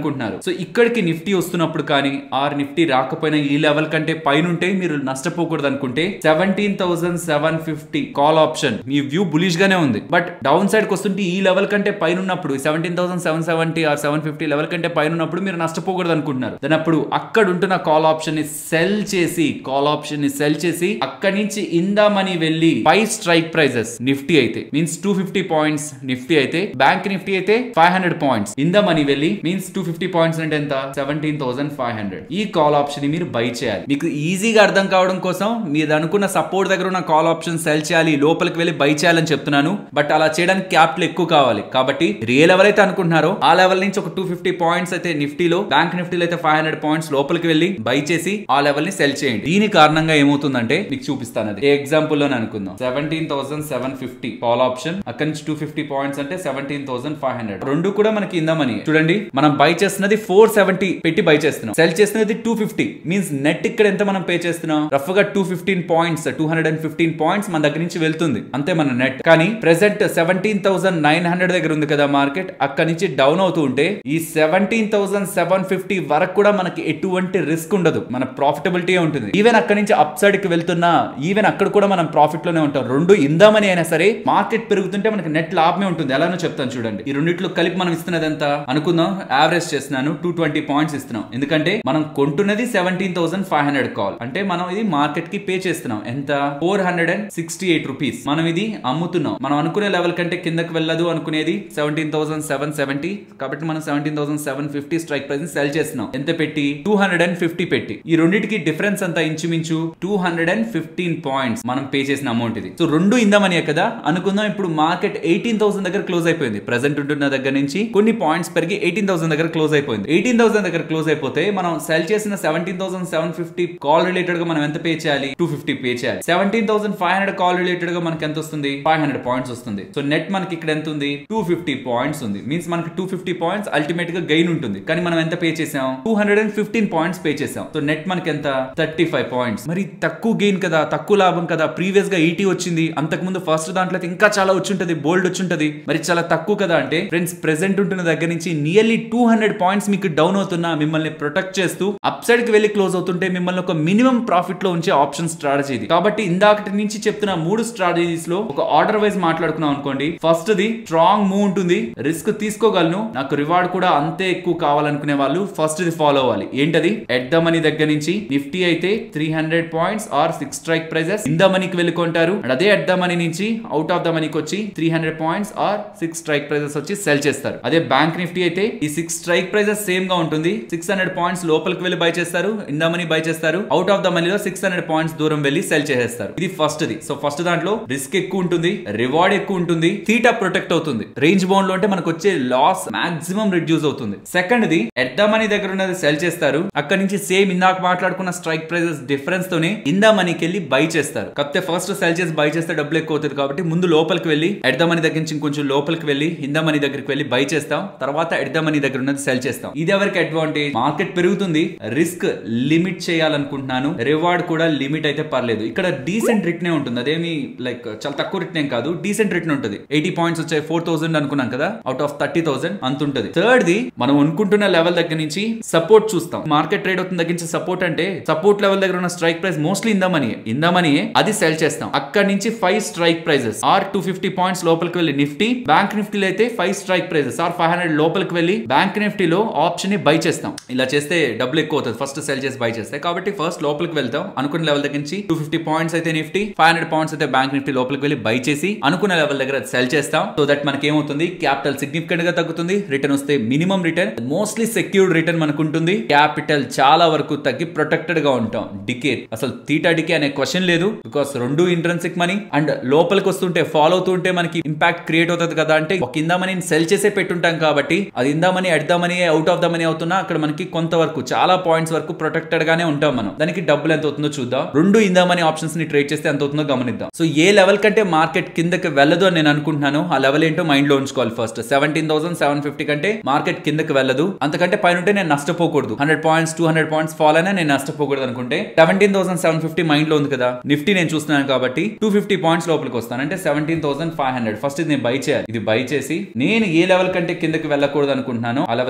అనుకుంటున్నారు సో ఇక్కడికి నిఫ్టీ వస్తున్నప్పుడు కానీ ఆర్ నిఫ్టీ రాకపోయినా ఈ లెవెల్ కంటే పైన ఉంటే మీరు నష్టపోకూడదు అనుకుంటే seventeen thousand seven fifty call option మీ వ్యూ బులిష్ గానే ఉంది బట్ డౌన్ సైడ్ కి వస్తుంటే ఈ లెవెల్ కంటే పైన ఉన్నప్పుడు seventeen thousand seven seventy or seven fifty level కంటే పైన ఉన్నప్పుడు మీరు నష్టపోకూడదు అనుకుంటున్నారు దాని అప్పుడు అక్కడ ఉంటున్న కాల్ ఆప్షన్ ని సెల్ చేసి కాల్ ఆప్షన్ ని సెల్ చేసి అక్కడి నుంచి ఇందామని వెళ్ళి పై స్ట్రైక్ ప్రైజెస్ నిఫ్టీ అయితే means two fifty points Nifty అయితే బ్యాంక్ నిఫ్టీ అయితే ఫైవ్ హండ్రెడ్ పాయింట్స్ ఇందామని వెళ్ళి మీన్స్ టూ ఫిఫ్టీ పాయింట్స్ అంటే ఎంత సెవెంటీన్ థౌసండ్ ఫైవ్ హండ్రెడ్ ఈ కాల్ ఆప్షన్ ని మీరు బై చేయాలి మీకు ఈజీగా అర్థం కావడం కోసం మీరు అనుకున్న సపోర్ట్ దగ్గర ఉన్న కాల్ ఆప్షన్ సెల్ చేయాలి లోపలికి వెళ్ళి బై చేయాలని చెప్తున్నాను బట్ అలా చేయడానికి క్యాపిటల్ ఎక్కువ కావాలి కాబట్టి ఏ లెవెల్ అయితే అనుకుంటున్నారో ఆ లెవెల్ నుంచి ఒక టూ ఫిఫ్టీ పాయింట్స్ అయితే నిఫ్టీలో బ్యాంక్ నిఫ్టీలో అయితే ఫైవ్ హండ్రెడ్ పాయింట్స్ లోపలికి వెళ్ళి బై చేసి ఆ లెవెల్ ని సెల్ చేయండి దీని కారణంగా ఏమవుతుందంటే మీకు చూపిస్తాను అది ఎగ్జాంపుల్ లోనే అనుకుందాం seventeen thousand seven fifty call option అక్కడి నుంచి టూ ఫిఫ్టీ పాయింట్స్ అంటే సెవెంటీన్ థౌసండ్ ఫైవ్ హండ్రెడ్ రెండు కూడా మనకి ఇందామని చూడండి మనం బై చేస్తున్నది ఫోర్ సెవెంటీ పెట్టి బై చేస్తున్నాం సెల్ చేస్తున్నది టూ ఫిఫ్టీ మీన్స్ నెట్ ఇక్కడ ఎంత మనం పే చేస్తున్నాం రఫ్ గా two fifteen points two hundred and fifteen points మన దగ్గర నుంచి వెళ్తుంది అంతే మన నెట్ కానీ present seventeen thousand nine hundred దగ్గర ఉంది కదా మార్కెట్ అక్కడి నుంచి డౌన్ అవుతూ ఉంటే ఈ సెవెంటీన్ థౌసండ్ సెవెన్ ఫిఫ్టీ వరకు కూడా మనకి ఎటువంటి రిస్క్ ఉండదు మన ప్రాఫిటబిలిటీ ఉంటుంది ఈవెన్ అక్కడి నుంచి అప్ సైడ్ కి వెళ్తున్నా ఈవెన్ అక్కడ కూడా మనం ప్రాఫిట్ లోనే ఉంటాం రెండు ఇందామని అయినా సరే మార్కెట్ పెరుగుతుంటే మనకి నెట్ లాభమే ఉంటుంది ఎలానో చెప్తాను చూడండి ఈ రెండిట్లో కలిపి మనం ఇస్తున్నది ఎంత అనుకుందాం యావరేజ్ చేస్తున్నాను టూ ట్వంటీ పాయింట్స్ ఇస్తున్నాం ఎందుకంటే మనం కొంటున్నది seventeen thousand five hundred call అంటే మనం ఇది మార్కెట్ కి పే చేస్తున్నాం ఎంత four hundred and sixty eight rupees మనం ఇది అమ్ముతున్నాం మనం అనుకునే లెవెల్ కంటే కిందకి వెళ్ళదు అనుకునేది సెవెంటీన్ థౌసండ్ సెవెన్ సెవెంటీ కాబట్టి మనం seventeen thousand seven fifty strike price sell చేస్తున్నాం ఎంత పెట్టి టూ హండ్రెడ్ అండ్ ఫిఫ్టీ పెట్టి ఈ రెండింటికి డిఫరెన్స్ అంతా ఇంచుమించు two hundred and fifteen points మనం పే చేసిన అమౌంట్ ఇది సో రెండు ఇందామని కదా అనుకుందాం ఇప్పుడు మార్కెట్ ఎయిటీన్ థౌసండ్ దగ్గర క్లోజ్ అయిపోయింది ప్రెసెంట్ ఉంటున్న దగ్గర నుంచి కొన్ని పాయింట్స్ పెరిగి ఎయిటీన్ థౌసండ్ దగ్గర క్లోజ్ అయిపోయింది ఎయిటీన్ థౌసండ్ దగ్గర క్లోజ్ అయిపోతే మనం సెల్ చేసిన seventeen thousand seven fifty call related గా మనం ఎంత పే చేయాలి టూ ఫిఫ్టీ పే చేయాలి seventeen thousand five hundred call related గా మనకి ఎంత వస్తుంది ఫైవ్ హండ్రెడ్ పాయింట్స్ వస్తుంది సో నెట్ మనకి ఇక్కడ ఎంత ఉంది టూ ఫిఫ్టీ పాయింట్స్ ఉంది మీన్స్ మనకి టూ ఫిఫ్టీ పాయింట్స్ అల్టిమేట్ గా గెయిన్ ఉంటుంది కానీ మనం ఎంత పే చేసాం two hundred and fifteen points pay చేసాం సో నెట్ మనకి ఎంత థర్టీ ఫైవ్ పాయింట్స్ మరి తక్కువ గెయిన్ కదా తక్కువ లాభం కదా ప్రీవియస్ గా ఎయిటీ వచ్చింది అంతకు ముందు ఫస్ట్ దాంట్లో అయితే ఇంకా చాలా వచ్చుంటది బోల్డ్ వచ్చుంటది మరి చాలా తక్కువ కదా అంటే ఫ్రెండ్స్ ప్రెసెంట్ ఉంటున్న దగ్గర నుంచి నియర్లీ టూ హండ్రెడ్ పాయింట్స్ మీకు డౌన్ అవుతున్నా మిమ్మల్ని ప్రొటెక్ట్ చేస్తూ అప్ సైడ్ కి వెళ్ళి క్లోజ్ అవుతుంటే మిమ్మల్ని ఒక మినిమం ప్రాఫిట్ లో ఉంచే ఆప్షన్ స్ట్రాటజీ ఇది కాబట్టి ఇందాకటి నుంచి చెప్తున్న మూడు స్ట్రాటజీస్ లో ఒక ఆర్డర్ వైజ్ మాట్లాడుకున్నాం అనుకోండి ఫస్ట్ ది స్ట్రాంగ్ మూవ్ ఉంటుంది రిస్క్ తీసుకోగలను నాకు రివార్డ్ కూడా అంతే ఎక్కువ కావాలనుకునే వాళ్ళు ఫస్ట్ ఇది ఫాలో అవ్వాలి ఏంటది ఎట్ ద మనీ దగ్గర నుంచి నిఫ్టీ అయితే three hundred points or six strike prices in the మనీకి వెళ్ళి కొంటారు అండ్ అదే ఎట్ ద మనీ నుంచి అవుట్ ఆఫ్ ద మనీకి వచ్చి three hundred points or six strike prices వచ్చి సెల్ చేస్తారు అదే బ్యాంక్ నిఫ్టీ అయితే ఈ సిక్స్ స్ట్రైక్ ప్రైజెస్ సేమ్ గా ఉంటుంది సిక్స్ హండ్రెడ్ పాయింట్స్ లోపలికి వెళ్ళి బై చేస్తారు ఇన్ ద మనీ బై చేస్తారు అవుట్ ఆఫ్ ద మనీలో సిక్స్ హండ్రెడ్ పాయింట్స్ దూరం వెళ్ళి సెల్ చేసేస్తారు ఇది ఫస్ట్ ది సో ఫస్ట్ దాంట్లో రిస్క్ ఎక్కువ ఉంటుంది రివార్డ్ ఎక్కువ ఉంటుంది థీటా ప్రొటెక్ట్ అవుతుంది రేంజ్ బౌండ్ లో అంటే మనకు వచ్చే లాస్ మాక్సిమం రిడ్యూస్ అవుతుంది second the at the money దగ్గర ఉన్నది సెల్ చేస్తారు అక్కడ నుంచి సేమ్ ఇందాక మాట్లాడుకున్న స్ట్రైక్ ప్రైజెస్ డిఫరెన్స్ తోనే ఇందా మనీకి వెళ్ళి బై చేస్తారు కాకపోతే ఫస్ట్ సెల్ చేసి బై చేస్తే డబ్బులు ఎక్కువ అవుతుంది కాబట్టి ముందు లోపలికి వెళ్ళి ఎట్ ద మనీ దగ్గర నుంచి ఇంకొంచెం లోపలికి వెళ్ళి ఇందా మనీ దగ్గరికి వెళ్ళి బై చేస్తాం తర్వాత ఎట్ ద మనీ దగ్గర ఉన్నది సెల్ చేస్తాం ఇది ఎవరికి అడ్వాంటేజ్ మార్కెట్ పెరుగుతుంది రిస్క్ లిమిట్ చేయాలనుకుంటున్నాను రివార్డ్ కూడా లిమిట్ అయితే పర్లేదు ఇక్కడ డీసెంట్ రిటర్న్ ఉంటుంది అదేమి లైక్ చాలా తక్కువ రిటర్న్ ఏం కాదు డీసెంట్ రిటర్న్ ఉంటుంది ఎయిటీ పాయింట్స్ వచ్చాయి ఫోర్ థౌసండ్ అనుకున్నాం కదా అవుట్ ఆఫ్ థర్టీ థౌసండ్ అంత ఉంటుంది థర్డ్ ది మనం అనుకుంటున్న లెవెల్ దగ్గర నుంచి సపోర్ట్ చూస్తాం మార్కెట్ ట్రేడ్ అవుతుంది దగ్గర నుంచి సపోర్ట్ అంటే సపోర్ట్ లెవెల్ దగ్గర ఉన్న strike price mostly in the money in the money అది సెల్ చేస్తాం అక్కడ నుంచి five strike prices or two fifty points లోపలికి వెళ్ళి నిఫ్టీ బ్యాంక్ నిఫ్టీలో అయితే five strike prices or five hundred లోపలికి వెళ్ళి బ్యాంక్ నిఫ్టీలో ఆప్షన్ ని బై చేస్తాం ఇలా చేస్తే డబ్బులు ఎక్కువ అవుతుంది ఫస్ట్ సెల్ చేసి బై చేస్తే కాబట్టి ఫస్ట్ లోపలికి వెళ్తాం అనుకున్న లెవెల్ దగ్గర నుంచి టూ ఫిఫ్టీ పాయింట్స్ అయితే నిఫ్టీ ఫైవ్ హండ్రెడ్ పాయింట్స్ అయితే బ్యాంక్ నిఫ్టీ లోపలికి వెళ్ళి బై చేసి అనుకున్న లెవెల్ దగ్గర సెల్ చేస్తాం సో దట్ మనకి ఏమవుతుంది క్యాపిటల్ సిగ్నిఫికెంట్ గా తగ్గుతుంది రిటర్న్ వస్తే minimum return mostly secured return మనకు ఉంటుంది క్యాపిటల్ చాలా వరకు తగ్గి ప్రొటెక్టెడ్ గా ఉంటాం డికే అసలు తీటా డికే అనే క్వశ్చన్ లేదు బికాస్ రెండు ఇంట్రెన్సిక్ మనీ అండ్ లోపలికి వస్తుంటే ఫాలో అవుతుంటే మనకి ఇంపాక్ట్ క్రియేట్ అవుతుంది కదా అంటే ఒక ఇందా మనీ సెల్ చేసే పెట్టుంటాం కాబట్టి అది in the money at the money out of the money అవుతున్నా అక్కడ మనకి కొంతవరకు చాలా పాయింట్స్ వరకు ప్రొటెక్టెడ్ గానే ఉంటాం మనం దానికి డబ్బులు ఎంత అవుతుందో చూద్దాం రెండు ఇందా మనీ ఆప్షన్స్ ని ట్రేడ్ చేస్తే ఎంత అవుతుందో గమనిద్దాం సో ఏ లెవెల్ కంటే మార్కెట్ కిందకి వెళ్ళదు అని నేను అనుకుంటున్నాను ఆ లెవెల్ ఏంటో మైండ్ లో ఉంచుకోవాలి first seventeen thousand seven fifty కంటే మార్కెట్ కిందకి వెళ్ళదు అంతకంటే పైన ఉంటే నేను నష్టపోకూడదు hundred points two hundred points fall అయినా నేను నష్టపోకూడదు అనుకుంటే seventeen thousand seven fifty mind లో ఉంది కదా నిఫ్టీ నేను చూస్తున్నాను కాబట్టి టూ ఫిఫ్టీ పాయింట్స్ లోపలికి వస్తాను అంటే seventeen thousand five hundred first ఇది నేను బై చేయాలి ఇది బై చేసి నేను ఏ లెవెల్ కంటే కిందకి వెళ్ళకూడదు అనుకుంటున్నాను ఆ లెవెల్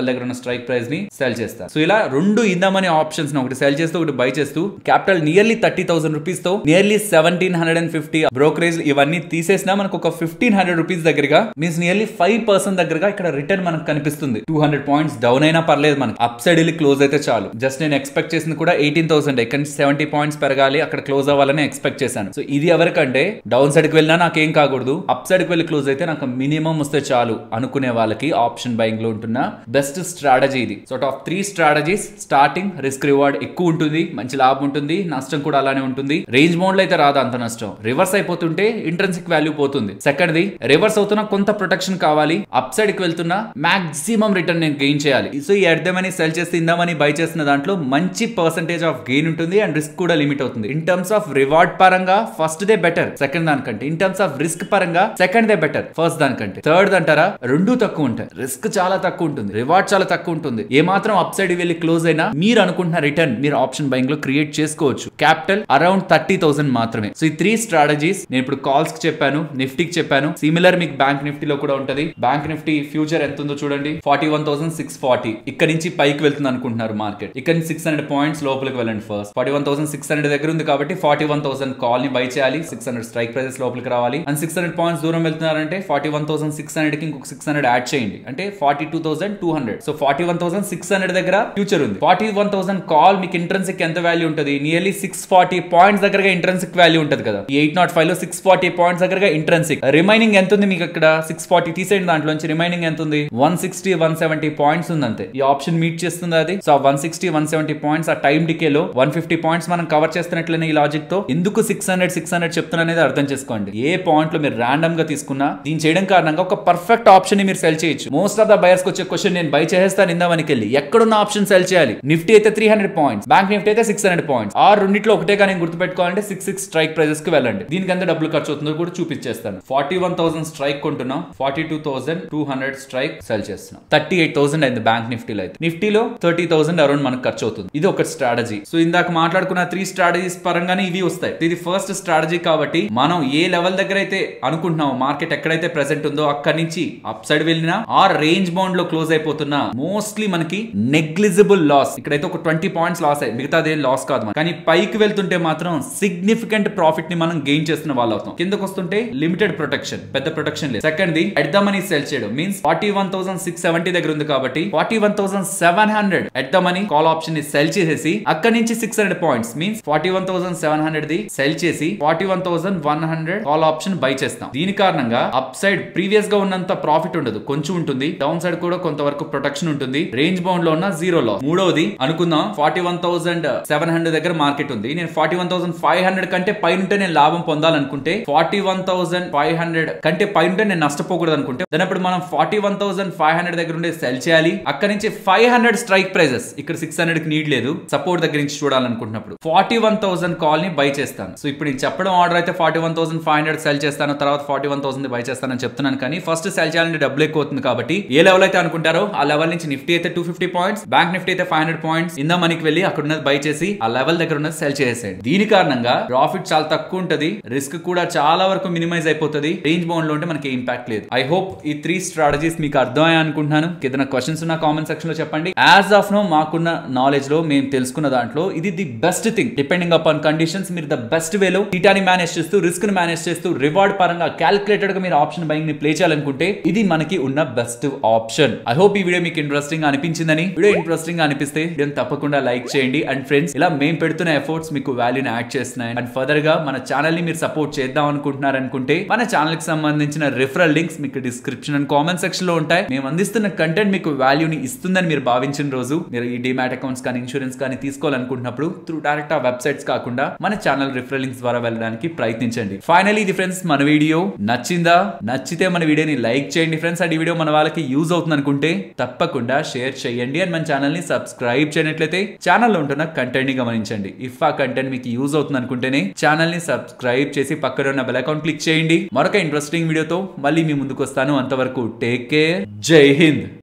లెవెల్ దగ్గర ఉన్న స్ట్రైక్ ప్రైస్ ని సెల్ చేస్తారు సో ఇలా రెండు ఇందామని ఆప్షన్స్ ఒకటి సెల్ చేస్తూ ఒకటి బై చేస్తూ capital nearly thirty thousand rupees తో nearly seventeen hundred and fifty brokerage ఇవన్నీ తీసేసినా మనకు ఒక ఫిఫ్టీన్ హండ్రెడ్ రూపీస్ దగ్గరగా మీన్స్ నియర్లీ ఫైవ్ పర్సెంట్ దగ్గరగా ఇక్కడ రిటర్న్ మనకు కనిపిస్తుంది టూ హండ్రెడ్ పాయింట్స్ డౌన్ అయినా పర్లేదు మనకి అప్ సైడ్ వెళ్ళి క్లోజ్ అయితే చాలు జస్ట్ నేను ఎక్స్పెక్ట్ చేసింది కూడా ఎయిటీన్ థౌసండ్ ఇక్కడ నుంచి సెవెంటీ పాయింట్స్ పెరగాలి అక్కడ క్లోజ్ అవ్వాలని ఎక్స్పెక్ట్ చేశాను సో ఇది ఎవరికంటే డౌన్ సైడ్ కి వెళ్ళినా నాకేం కాకూడదు అప్ సైడ్ కి వెళ్ళి క్లోజ్ అయితే నాకు మినిమం వస్తే చాలు అనుకునే వాళ్ళకి ఆప్షన్ బయింగ్ లో ఉంటున్న బెస్ట్ స్ట్రాటజీ ఇది so of three strategies starting risk reward ఎక్కువ ఉంటుంది మంచి లాభం ఉంటుంది నష్టం కూడా అలానే ఉంటుంది రేంజ్ మోడ్ లో అయితే రాదు అంత నష్టం రివర్స్ అయిపోతుంటే ఇంట్రెన్సిక్ వాల్యూ పోతుంది సెకండ్ ది రివర్స్ అవుతున్న కొంత ప్రొటెక్షన్ కావాలి అప్ సైడ్ కి వెళ్తున్నా మాక్సిమం రిటర్న్ నేను గెయిన్ చేయాలి సో ఈ అర్థమని సెల్ చేసి ఇందామని బై చేసిన దాంట్లో మంచి పర్సంటేజ్ ఆఫ్ గెయిన్ ఉంటుంది అండ్ రిస్క్ కూడా లిమిట్ అవుతుంది ఇన్ టర్మ్స్ ఆఫ్ రివార్డ్ పరంగా ఫస్ట్ దే బెటర్ సెకండ్ దానికంటే ఇన్ టర్మ్స్ ఆఫ్ రిస్క్ పరంగా సెకండ్ దే బెటర్ ఫస్ట్ దానికంటే థర్డ్ అంటారా రెండు తక్కువ ఉంటాయి రిస్క్ చాలా తక్కువ ఉంటుంది రివార్డ్ చాలా తక్కువ ఉంటుంది ఏ మాత్రం అప్ సైడ్ వెళ్ళి క్లోజ్ అయినా మీరు అనుకుంటున్న రిటర్న్ మీరు ఆప్షన్ బయింగ్ లో క్రియేట్ చేసుకోవచ్చు క్యాపిటల్ అరౌండ్ థర్టీ థౌసండ్ మాత్రమే సో ఈ త్రీ స్ట్రాటజీస్ నేను ఇప్పుడు కాల్స్ కి చెప్పాను నిఫ్టీకి చెప్పాను సిమిలర్ మీకు బ్యాంక్ నిఫ్టీలో కూడా ఉంటది బ్యాంక్ నిఫ్టీ ఫ్యూచర్ ఎంత ఉందో చూడండి forty one thousand six forty ఇక్కడ నుంచి పైకి వెళ్తుంది అనుకుంటున్నారు మార్కెట్ ఇక్కడ నుంచి సిక్స్ హండ్రెడ్ పాయింట్స్ లోపలికి వెళ్ళండి first forty one thousand six hundred దగ్గర ఉంది కాబట్టి ఫార్టీ వన్ థౌసండ్ కాల్ ని బై చేయాలి సిక్స్ హండ్రెడ్ స్ట్రైక్ ప్రైసెస్ లోపలికి రావాలి అండ్ సిక్స్ హండ్రెడ్ పాయింట్స్ దూరం వెళ్తున్నారంటే forty one thousand six hundred కి ఇంకొక సిక్స్ హండ్రెడ్ యాడ్ చేయండి అంటే forty two thousand two hundred so forty one thousand six hundred దగ్గర ఫ్యూచర్ ఉంది ఫార్టీ వన్ థౌసండ్ కాల్ మీకు ఇంట్రెన్సిక్ ఎంత వాల్యూ ఉంటుంది నియర్లీ సిక్స్ ఫార్టీ పాయింట్స్ దగ్గరగా ఇంట్రెన్సిక్ వాల్యూ ఉంటుంది కదా ఎయిట్ నాట్ ఫైవ్ లో సిక్స్ ఫార్టీ పాయింట్స్ దగ్గరగా ఇంట్రెన్సిక్ రిమైనింగ్ ఎంత ఉంది మీకు ఇక్కడ సిక్స్ ఫార్టీ తీసేయండి దాంట్లోంచి రిమైనింగ్ ఎంత ఉంది one sixty one seventy points ఉంది అంతే ఈ ఆప్షన్ మీట్ చేస్తుంది అది so one sixty one seventy points ఆ టైం డికే లో వన్ ఫిఫ్టీ పాయింట్స్ మనం కవర్ చేస్తున్నట్లనే ఈ లాజిక్ తో ఎందుకు సిక్స్ హండ్రెడ్ సిక్స్ హండ్రెడ్ చెప్తున్నా అనేది అర్థం చేసుకోండి ఏ పాయింట్ లో మీరు ర్యాండమ్ గా తీసుకున్నా దీని చేయడం కారణంగా ఒక పర్ఫెక్ట్ ఆప్షన్ ని మీరు సెల్ చేయొచ్చు మోస్ట్ ఆఫ్ ద బయర్స్ వచ్చే క్వశ్చన్ నేను బై చేస్తాను ఇందామనికి వెళ్ళి ఎక్కడున్న ఆప్షన్ సెల్ చేయాలి నిఫ్టీ అయితే three hundred points bank Nifty అయితే సిక్స్ హండ్రెడ్ పాయింట్స్ ఆ రెండిట్లో ఒకటే కానీ గుర్తుపెట్టుకోవాలంటే సిక్స్ సిక్స్ స్ట్రైక్ ప్రైజెస్ కి వెళ్ళండి దీనికి ఎంత డబ్బులు ఖర్చు అవుతుందో కూడా చూపించేస్తాను ఫార్టీ వన్ థౌసండ్ స్ట్రైక్ కొంటున్నాం forty two thousand two hundred strike sell చేస్తున్నాం థర్టీ ఎయిట్ థౌసండ్ అయింది బ్యాంక్ నిఫ్టీలో అయితే నిఫ్టీలో థర్టీ థౌసండ్ అరౌండ్ మనకు ఖర్చు అవుతుంది ఇది ఒక స్ట్రాటజీ సో ఇందాక మాట్లాడుకున్న త్రీ స్ట్రాటజీస్ పరంగానే ఇవి వస్తాయి ఇది ఫస్ట్ స్ట్రాటజీ కాబట్టి మనం ఏ లెవెల్ దగ్గర అయితే అనుకుంటున్నామో మార్కెట్ ఎక్కడైతే ప్రెసెంట్ ఉందో అక్కడి నుంచి అప్ సైడ్ వెళ్ళినా ఆ రేంజ్ బౌండ్ లో క్లోజ్ అయిపోతున్నా మోస్ట్లీ మనకి నెగ్లిజిబుల్ లాస్ ఇక్కడైతే ఒక ట్వంటీ పాయింట్స్ లాస్ అయ్యి మిగతా అదే లాస్ కాదు మనకి. కానీ పైకి వెళ్తుంటే మాత్రం సిగ్నిఫికెంట్ ప్రాఫిట్ ని మనం గెయిన్ చేస్తున్న వాళ్ళు అవుతాం కిందకు వస్తుంటే లిమిటెడ్ ప్రొటెక్షన్ పెద్ద ప్రొటెక్షన్ లేదు second the at the money sell చేయడం means forty one thousand six seventy దగ్గర ఉంది కాబట్టి forty one thousand seven hundred at the money call option ని సెల్ చేసేసి అక్కడి నుంచి six hundred points means forty one thousand seven hundred the sell చేసి forty one thousand one hundred call option buy చేస్తాం దీని కారణంగా అప్ సైడ్ ప్రీవియస్ గా ఉన్నంత ప్రాఫిట్ ఉండదు కొంచెం ఉంటుంది డౌన్ సైడ్ కూడా కొంతవరకు ప్రొటెక్షన్ ఉంటుంది రేంజ్ బౌండ్ లో ఉన్న జీరో లో మూడవది అనుకుందాం forty one thousand seven hundred దగ్గర మార్కెట్ ఉంది నేను forty one thousand five hundred కంటే పైన ఉంటే నేను లాభం పొందాలనుకుంటే forty one thousand five hundred కంటే పైన ఉంటే నేను నష్టపోకూడదు అనుకుంటే దాని అప్పుడు మనం forty one thousand five hundred దగ్గర ఉండే సెల్ చేయాలి అక్కడ నుంచి ఫైవ్ హండ్రెడ్ స్ట్రైక్ ప్రైజెస్ ఇక్కడ సిక్స్ హండ్రెడ్ కి నీడ్ లేదు సపోర్ట్ దగ్గర నుంచి చూడాలనుకుంటున్నప్పుడు ఫార్టీ వన్ థౌసండ్ కాల్ ని బై చేస్తాను సో ఇప్పుడు నేను చెప్పడం ఆర్డర్ అయితే forty one thousand five hundred sell చేస్తాను తర్వాత ఫార్టీ వన్ థౌసండ్ బై చేస్తానని చెప్తున్నాను కానీ ఫస్ట్ సెల్ చేయాలంటే డబ్బులు ఎక్కువ అవుతుంది కాబట్టి ఏ లెవెల్ అయితే అనుకుంటారో ఆ లెవెల్ నుంచి నిఫ్టీ అయితే two fifty points bank Nifty అయితే ఫైవ్ హండ్రెడ్ పాయింట్స్ ఇందా మనకి వెళ్ళి అక్కడ ఉన్నది బై చేసి ఆ లెవెల్ దగ్గర ఉన్నది సెల్ చేసేయండి దీని కారణంగా ప్రాఫిట్ చాలా తక్కువ ఉంటది రిస్క్ కూడా చాలా వరకు మినిమైజ్ అయిపోతుంది రేంజ్ బౌండ్ లో ఉంటే మనకి ఇంపాక్ట్ లేదు ఐ హోప్ ఈ త్రీ స్ట్రాటజీస్ మీకు అర్థమయ్యా అనుకుంటున్నాను ఏదైనా క్వశ్చన్స్ ఉన్న కామెంట్ సెక్షన్ లో చెప్పండి యాజ్ ఆఫ్ నో మాకున్న నాలెడ్జ్ లో మేము తెలుసుకున్న దాంట్లో ఇది the best thing depending upon conditions మీరు ద బెస్ట్ వేలో టీటాని మేనేజ్ చేస్తూ రిస్క్ ని మేనేజ్ చేస్తూ రివార్డ్ పరంగా క్యాలిక్యులేటెడ్ గా మీరు ఆప్షన్ బయింగ్ ని ప్లే చేయాలనుకుంటే ఇది మనకి ఉన్న బెస్ట్ ఆప్షన్ ఐ హోప్ ఈ వీడియో మీకు ఇంట్రెస్టింగ్ అనిపించిందని వీడియో ఇంట్రెస్టింగ్ అనిపిస్తే వీడియోని తప్పకుండా లైక్ చేయండి అండ్ ఫ్రెండ్స్ ఇలా మేము పెడుతున్న ఎఫర్ట్స్ మీకు వాల్యూని యాడ్ చేస్తున్నాయి అండ్ ఫర్దర్ గా మన ఛానల్ ని మీరు సపోర్ట్ చేద్దాం అనుకుంటున్నారు అనుకుంటే మన ఛానల్ కి సంబంధించిన రిఫరల్ లింక్స్ మీకు డిస్క్రిప్షన్ అండ్ కామెంట్ సెక్షన్ లో ఉంటాయి మేము అందిస్తున్న కంటెంట్ మీకు వాల్యూని ఇస్తుందని మీరు భావించిన రోజు మీరు ఈ డిమాట్ అకౌంట్స్ కానీ ఇన్సూరెన్స్ కానీ తీసుకోవాలనుకుంటున్నప్పుడు త్రూ డైరెక్ట్ ఆ వెబ్సైట్స్ కాకుండా మన ఛానల్ రిఫరల్ లింక్స్ ద్వారా వెళ్ళడానికి ప్రయత్నించండి ఫైనలీ ఇది ఫ్రెండ్స్ మన వీడియో నచ్చిందా నచ్చితే మన వీడియోని లైక్ చేయండి ఫ్రెండ్స్ అండ్ ఈ వీడియో మన వాళ్ళకి యూజ్ అవుతుంది అనుకుంటే తప్పకుండా షేర్ చేయండి అండ్ మన ఛానల్ ని సబ్స్క్రైబ్ చేయనట్లయితే ఛానల్లో ఉంటున్న కంటెంట్ ని గమనించండి ఇఫ్ ఆ కంటెంట్ మీకు యూజ్ అవుతుంది అనుకుంటేనే ఛానల్ ని సబ్స్క్రైబ్ చేసి పక్కన ఉన్న బెల్ అకౌంట్ క్లిక్ చేయండి మరొక ఇంట్రెస్టింగ్ వీడియోతో మళ్ళీ మీ ముందుకు వస్తాను అంతవరకు టేక్ కేర్ జై హింద్